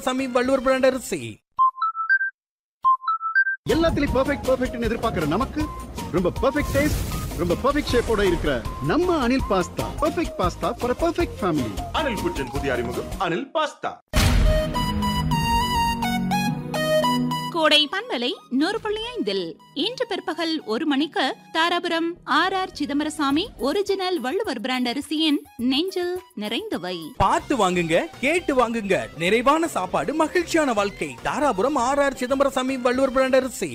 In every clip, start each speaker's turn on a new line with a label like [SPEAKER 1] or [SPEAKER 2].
[SPEAKER 1] சாமி வள்ளுவர் பிராண்ட் அரிசி
[SPEAKER 2] எல்லாத்துலயும் பெர்ஃபெக்ட் பெர்ஃபெக்ட்னு எதிர்பார்க்கிற நமக்கு ரொம்ப பெர்ஃபெக்ட் டேஸ்ட் ரொம்ப பெர்ஃபெக்ட் ஷேப்போட இருக்கிற நம்ம Anil pasta perfect pasta for perfect family
[SPEAKER 3] Anil kitchen புதிய அறிமுகம் அனில் பாஸ்தா
[SPEAKER 4] கோடை பண்பலை நூறு புள்ளி ஐந்தில் இன்று பிற்பகல் ஒரு மணிக்கு Dharapuram R R Chidambarasamy original Valluvar brand அரிசியின் நெஞ்சில் நிறைந்தவை
[SPEAKER 1] பார்த்து வாங்குங்க கேட்டு வாங்குங்க நிறைவான சாப்பாடு மகிழ்ச்சியான வாழ்க்கை Dharapuram R R Chidambarasamy Valluvar brand அரிசி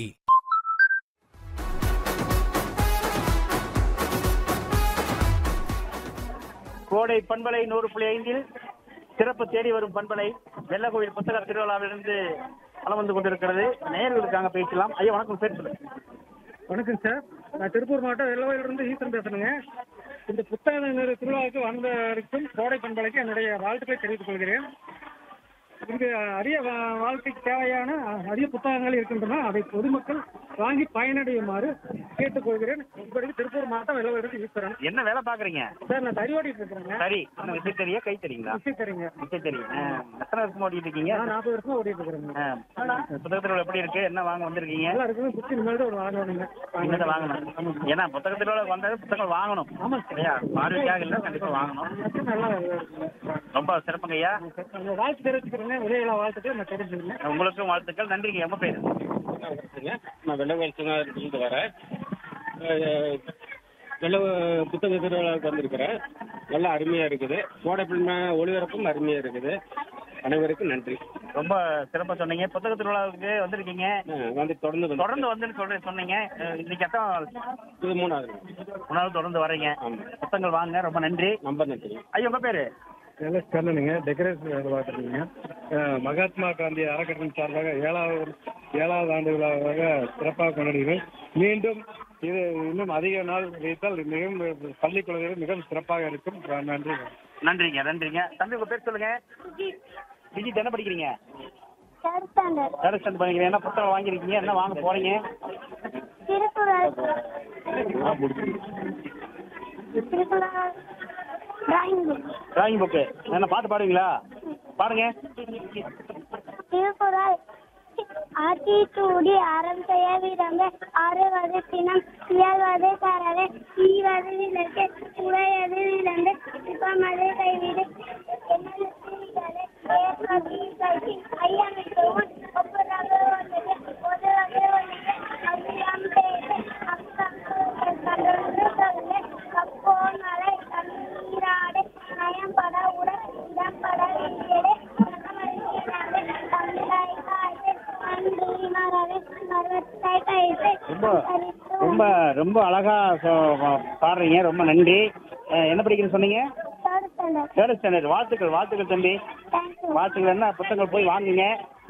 [SPEAKER 5] கோடை பண்பலை நூறு புள்ளி ஐந்தில் சிறப்பு தேடி வரும் பண்பலை வெள்ளக்கோவில் புத்தக திருவிழாவிலிருந்து வலம் வந்து கொண்டிருக்கிறது நேயர்கள் இருக்காங்க பேசலாம் ஐயா வணக்கம் பேர் சொல்லுங்க
[SPEAKER 6] வணக்கம் சார் நான் திருப்பூர் மாவட்டம் வெள்ளவாயிலிருந்து ஈஸ்வரன் பேசுறேங்க இந்த புத்தக நிறு திருவிழாவுக்கு வந்தவருக்கும் கோடை பண்பலைக்கு என்னுடைய வாழ்த்துக்களை தெரிவித்துக் கொள்கிறேன் இங்கு அரிய வா- வாழ்க்கைக்கு தேவையான அரிய புத்தகங்கள் இருக்கின்றன அதை பொதுமக்கள் வாங்கி பயனடையுமாறு கேட்டுக்கொள்கிறேன் இப்படி திருப்பூர் மாவட்டம் வெள்ளவாயிலிருந்து ஈஸ்வரன்
[SPEAKER 5] என்ன வேலை பாக்குறீங்க
[SPEAKER 6] சார் நான் தறி ஓட்டிட்டு இருக்கிறேங்க
[SPEAKER 5] சரி என்ன விசை தெரியா கை தெரியுங்களா
[SPEAKER 6] விசை தரீங்க
[SPEAKER 5] விசை தெரியும் ஆ, எத்தனை வருஷமா ஓட்டிட்டு இருக்கீங்க
[SPEAKER 6] நான் நாற்பது வருஷமா ஓட்டிட்டு இருக்கிறேங்க
[SPEAKER 5] ஆ, புத்தக திருவிழா எப்படி இருக்கு என்ன வாங்க வந்திருக்கீங்க
[SPEAKER 6] நல்லா இருக்குது புத்தி இனிமேல் தான் ஒரு வாங்கணுங்க
[SPEAKER 5] இனிமேல் வாங்கணும் ஏன்னா புத்தக திருவிழா வந்தாலும் புத்தகம் வாங்கணும்
[SPEAKER 6] ஆமாம் சார்
[SPEAKER 5] இல்லையா பார்வைக்காக இல்லை கண்டிப்பா வாங்கணும்
[SPEAKER 6] நல்லா
[SPEAKER 5] ரொம்ப சிறப்புங்க ஐயா
[SPEAKER 6] அந்த வாழ்த்து தெரிவிச்சுக்கிறேங்க விதைகளை வாழ்த்துட்டு நான் தெரிஞ்சுக்கிறேன்
[SPEAKER 5] உங்களுக்கும் வாழ்த்துக்கள் நன்றிங்க எம்ம பேரு
[SPEAKER 7] நான் வெள்ளவேல் சிங்காரிலிருந்து வரேன் அஹ் வெள்ள புத்தக திருவிழாவுக்கு வந்திருக்கிறேன் நல்லா அருமையாக இருக்குது கோடைப்பின்மை ஒளிபரப்பும் அருமையாக இருக்குது அனைவருக்கும் நன்றி
[SPEAKER 5] ரொம்ப சிறப்பா சொன்னீங்க புத்தக திருவிழாவுக்கு வந்திருக்கீங்க
[SPEAKER 7] அஹ் வந்து தொடர்ந்து வந்து
[SPEAKER 5] தொடர்ந்து வந்து சொல்ற சொன்னீங்க அஹ் இன்னைக்கு எத்தனை
[SPEAKER 7] இது மூணாவது
[SPEAKER 5] உணவு தொடர்ந்து வர்றீங்க
[SPEAKER 7] ஆமாம்
[SPEAKER 5] புத்தகங்கள் வாங்க ரொம்ப நன்றி
[SPEAKER 7] ரொம்ப நன்றி
[SPEAKER 5] ஐயா உங்க பேரு
[SPEAKER 6] எல்எஸ் கண்ணனுங்க டெக்கரேஷன் வேலை பார்த்துருக்கீங்க மகாத்மா காந்தி அறக்கட்டளை சார்பாக ஏழாவது ஏழாவது ஆண்டு விழாவாக சிறப்பாக கொண்டாடுகிறேன் மீண்டும் இது இன்னும் அதிக நாள் வைத்தால் மிகவும் பள்ளி குழந்தைகள் மிகவும் சிறப்பாக இருக்கும் நன்றி
[SPEAKER 5] நன்றிங்க நன்றிங்க தம்பி உங்க பேர் சொல்லுங்க விஜித் என்ன படிக்கிறீங்க
[SPEAKER 8] தேர்ட் ஸ்டாண்டர்ட்
[SPEAKER 5] தேர்ட் ஸ்டாண்டர்ட் படிக்கிறீங்க என்ன புத்தகம் வாங்கியிருக்கீங்க என்ன வாங்க போறீங்க
[SPEAKER 8] Thirukkural Thirukkural drawing book
[SPEAKER 5] drawing book என்ன பாட்டு பாடுவீங்களா பாடுங்க
[SPEAKER 8] திருக்குறள் ஆத்திச்சூடி அறம் செய்ய விரும்ப ஆறுவது சினம் இயல்வது கரவே ஈவது விளக்கு உடையது விளம்பு சிப்பமது கைவிடு என்னது தீவிரது ஏற்பதி கைதி ஐயமிட்டவும் ஒப்புரவு ஒன்றது ஒதுவது ஒன்றது அவ்வியம் பேசு அக்கம் கண்டொன்று சொல்லு கப்போ மலை கண்ணீராடு நயம்பட உட இடம்பட வீடு
[SPEAKER 5] ரொம்ப ரொம்ப ரொம்ப அழகா சொ- பாடுறீங்க ரொம்ப நன்றி அஹ் என்ன படிக்கிறேன்னு சொன்னீங்க தேர்ட் ஸ்டாண்டர்ட் வாழ்த்துக்கள் வாழ்த்துக்கள் தம்பி வாழ்த்துக்கள் என்ன புத்தகங்கள் போய் வாங்குங்க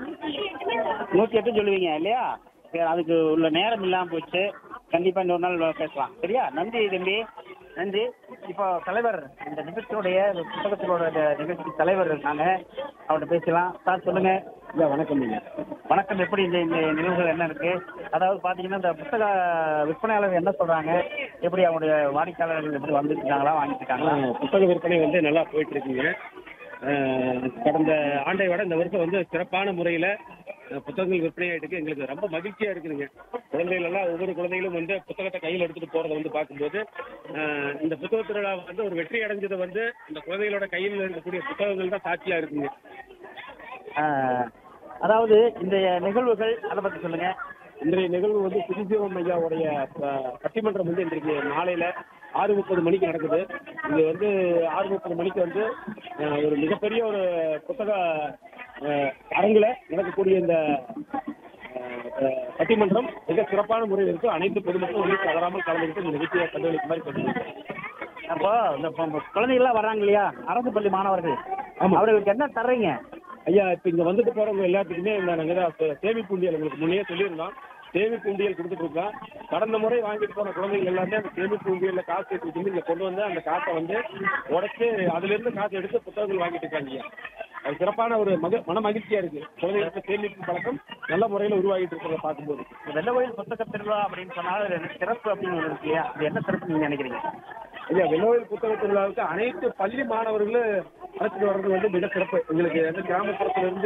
[SPEAKER 5] நூற்றி எட்டு சொல்லுவீங்க இல்லையா சரி அதுக்கு உள்ள நேரம் இல்லாமல் போச்சு கண்டிப்பாக இன்னொரு நாள் பேசலாம் சரியா நன்றி தம்பி நன்றி இப்போ தலைவர் இந்த நிகழ்ச்சியோடைய இந்த புத்தகத்தினோட இந்த நிகழ்ச்சி தலைவர் இருக்காங்க அவர்கிட்ட பேசலாம் சார் சொல்லுங்க
[SPEAKER 7] ஐயா வணக்கம் ஐயா
[SPEAKER 5] வணக்கம் எப்படி இந்த இந்த நிகழ்வுகள் என்ன இருக்கு அதாவது பாத்தீங்கன்னா இந்த புத்தக விற்பனையாளர்கள் என்ன சொல்றாங்க எப்படி அவங்களுடைய வாடிக்கையாளர்கள் எப்படி வந்துட்டு இருக்காங்களா வாங்கிட்டு இருக்காங்களா
[SPEAKER 7] அஹ் புத்தக விற்பனை வந்து நல்லா போயிட்டு இருக்குங்க அஹ் கடந்த ஆண்டை விட இந்த வருஷம் வந்து சிறப்பான முறையில் புத்தகங்கள் விற்பனை ஆயிட்டு எங்களுக்கு ரொம்ப மகிழ்ச்சியா இருக்குதுங்க குழந்தைகள் எல்லாம் ஒவ்வொரு குழந்தைகளும் வந்து புத்தகத்தை கையில் எடுத்துட்டு போறதை வந்து பார்க்கும்போது அஹ் இந்த புத்தக திருவிழா வந்து ஒரு வெற்றி அடைஞ்சது வந்து இந்த குழந்தைகளோட கையில் இருக்கக்கூடிய புத்தகங்கள் தான் சாட்சியா இருக்குங்க
[SPEAKER 5] ஆஹ், அதாவது இந்த நிகழ்வுகள் அதை பத்தி சொல்லுங்க
[SPEAKER 7] இன்றைய நிகழ்வு வந்து சுதிசிவம் ஐயாவுடைய அஹ், பட்டிமன்றம் வந்து இன்றைக்கு நாளையில ஆறு முப்பது மணிக்கு நடக்குது இது வந்து ஆறு முப்பது மணிக்கு வந்து அஹ், ஒரு மிகப்பெரிய ஒரு புத்தக அஹ், அரங்குல நடக்கக்கூடிய இந்த அஹ், அஹ், பட்டிமன்றம் மிக சிறப்பான முறையில் இருக்கு அனைத்து பொதுமக்களும் வந்து தவறாமல் கலந்துக்கிட்டு இந்த நிகழ்ச்சியை கண்டுகளிக்குமாறு கேட்டுக்கொள்கிறேன்.
[SPEAKER 5] அப்போ இந்த ப- ப- குழந்தைகள்லாம் வர்றாங்க இல்லையா அரசு பள்ளி மாணவர்கள்
[SPEAKER 7] ஆமா.
[SPEAKER 5] அவர்களுக்கு என்ன தர்றீங்க
[SPEAKER 7] ஐயா இப்ப இங்க வந்துட்டு போறவங்க எல்லாத்துக்குமே இந்த நாங்க தான் சே- சேமிப்பு உண்டியல் உங்களுக்கு முன்னே சொல்லியிருந்தோம் சேமிப்பு உண்டியல் கொடுத்துட்டு இருக்கோம் கடந்த முறை வாங்கிட்டு போன குழந்தைகள் எல்லாமே அந்த சேமிப்பு உண்டியல்ல காசு எடுத்துட்டு வந்து இங்க கொண்டு வந்து அந்த காசை வந்து உடைச்சு அதுல இருந்து காசு எடுத்து புத்தகங்கள் வாங்கிட்டு இருக்காங்க ஐயா அது சிறப்பான ஒரு மக மன மகிழ்ச்சியா இருக்கு குழந்தைகளுக்கு சேமிப்பு பழக்கம் நல்ல முறையில உருவாகிட்டு இருக்கிறத பார்க்கும்போது
[SPEAKER 5] வெள்ளவயில் புத்தக திருவிழா அப்படின்னு சொன்னால் அதுல என்ன சிறப்பு அப்படின்னு ஒண்ணு இருக்கு இல்லையா அது என்ன சிறப்பு நீங்க நினைக்கிறீங்க
[SPEAKER 7] ஐயா வெள்ளோயில் புத்தக திருவிழாவுக்கு அனைத்து பள்ளி மாணவர்களும் அழைச்சிட்டு வர்றது வந்து மிக சிறப்பு எங்களுக்கு வந்து கிராமப்புறத்துல இருந்து